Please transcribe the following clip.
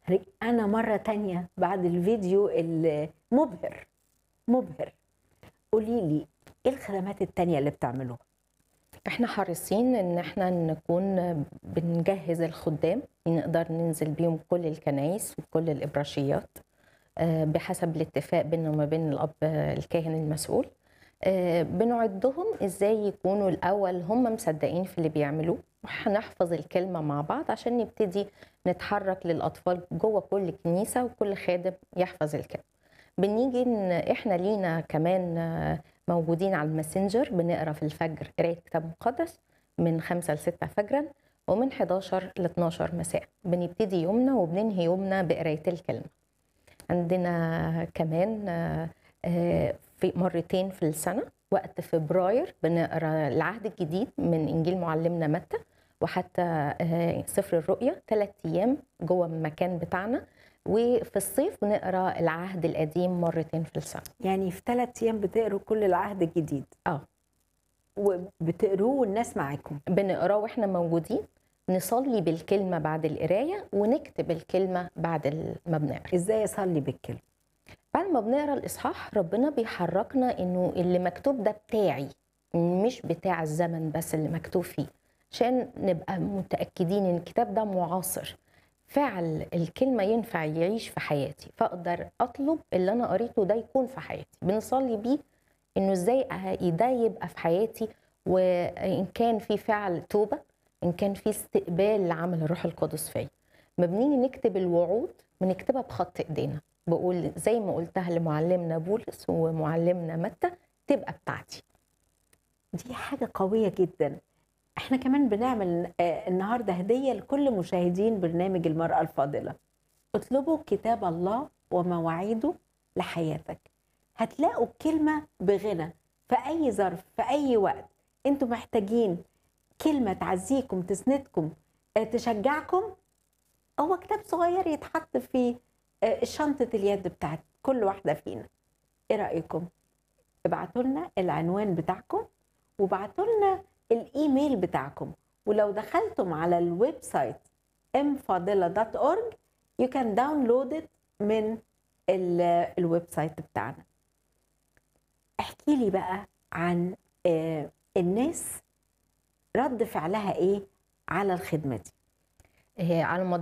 أنا مرة تانية بعد الفيديو المبهر مبهر قولي لي إيه الخدمات التانية اللي بتعملوها؟ احنا حريصين ان احنا نكون بنجهز الخدام نقدر ننزل بيهم كل الكنايس وكل الابراشيات آه، بحسب الاتفاق بيننا وما بين الاب الكاهن المسؤول آه، بنعدهم ازاي يكونوا الاول هم مصدقين في اللي بيعملوه وهنحفظ الكلمه مع بعض عشان نبتدي نتحرك للاطفال جوه كل كنيسه وكل خادم يحفظ الكلمه بنيجي إن احنا لينا كمان آه، موجودين على الماسنجر بنقرا في الفجر قرايه كتاب مقدس من 5 ل 6 فجرا ومن 11 ل 12 مساء بنبتدي يومنا وبننهي يومنا بقرايه الكلمه عندنا كمان آه، آه، في مرتين في السنه وقت فبراير بنقرا العهد الجديد من انجيل معلمنا متى وحتى آه، سفر الرؤيا ثلاث ايام جوه المكان بتاعنا وفي الصيف بنقرا العهد القديم مرتين في السنه يعني في ثلاث أيام بتقروا كل العهد الجديد اه وبتقروه والناس معاكم بنقراه واحنا موجودين نصلي بالكلمه بعد القرايه ونكتب الكلمه بعد ال- ما بنقرا إزاي أصلي بالكلمة؟ بعد ما بنقرا الاصحاح ربنا بيحركنا انه اللي مكتوب ده بتاعي مش بتاع الزمن بس اللي مكتوب فيه عشان نبقى متاكدين ان الكتاب ده معاصر فعل الكلمه ينفع يعيش في حياتي فاقدر اطلب اللي انا قريته ده يكون في حياتي بنصلي بيه انه ازاي أه- ده يبقى في حياتي وان كان في فعل توبه ان كان في استقبال لعمل الروح القدس فيا ما بنيجي نكتب الوعود بنكتبها بخط ايدينا بقول زي ما قلتها لمعلمنا بولس ومعلمنا متى تبقى بتاعتي دي حاجة قوية جدا احنا كمان بنعمل آه، النهاردة هدية لكل مشاهدين برنامج المرأة الفاضلة اطلبوا كتاب الله ومواعيده لحياتك هتلاقوا كلمة بغنى في أي ظرف في أي وقت انتوا محتاجين كلمة تعزيكم تسندكم آه، تشجعكم هو كتاب صغير يتحط في آه، شنطة اليد بتاعت كل واحدة فينا ايه رأيكم؟ ابعتوا لنا العنوان بتاعكم وابعتوا لنا الايميل بتاعكم ولو دخلتم على الويب سايت mfadila.org you can download it من ال- الويب سايت بتاعنا احكي لي بقى عن آه، الناس رد فعلها ايه على الخدمه دي هي على مدار